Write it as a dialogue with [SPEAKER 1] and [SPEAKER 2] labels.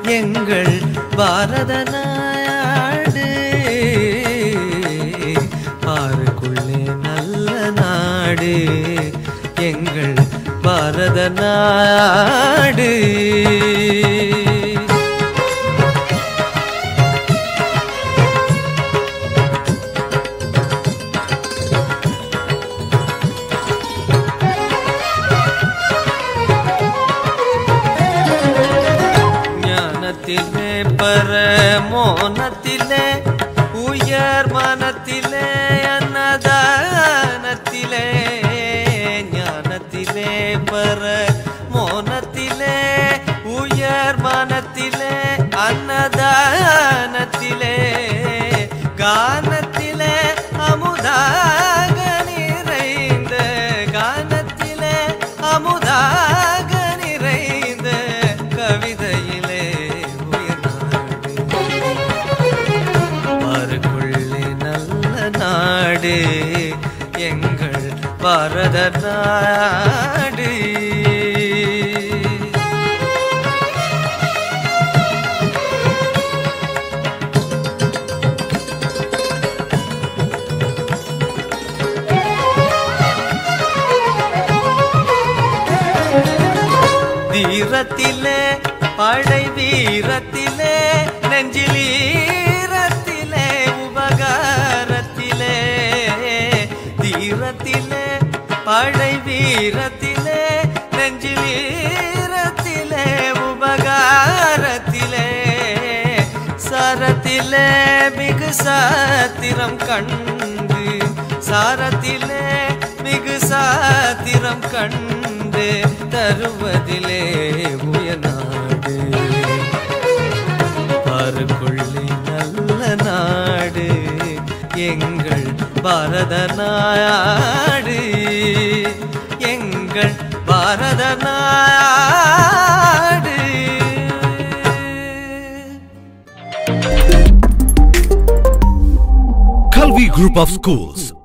[SPEAKER 1] எங்கள் பாரத நாடு பாருக்குள்ளே நல்ல நாடு எங்கள் பாரத நாடு ஞானத்திலே பரமோனத்திலே உயர் மனத்திலே அன்னதானத்திலே ஞானத்திலே பரமோனத்திலே உயர் மனத்திலே அன்னதானத்திலே கானத்திலே அமுதாக நிறைந்த கானத்திலே அமுதாக நிறைந்த கவிதையிலே உயர்நாடு பாருக்குள்ளே நல்ல நாடு எங்கள் பாரத நாடு தீரத்திலே படை வீரத்திலே நெஞ்சில் ஈரத்திலே உபகாரத்திலே தீரத்திலே படை வீரத்திலே நெஞ்சில் ஈரத்திலே உபகாரத்திலே சரத்திலே மிகு சாத்திரம் கண்டு சாரத்திலே மிகு சாத்திரம் கண்டு தருவதிலே உயநாடு பாருக்குள்ளே நல்ல நாடு எங்கள் பாரத நாடு எங்கள் பாரத நாடு
[SPEAKER 2] Kalvi Group of Schools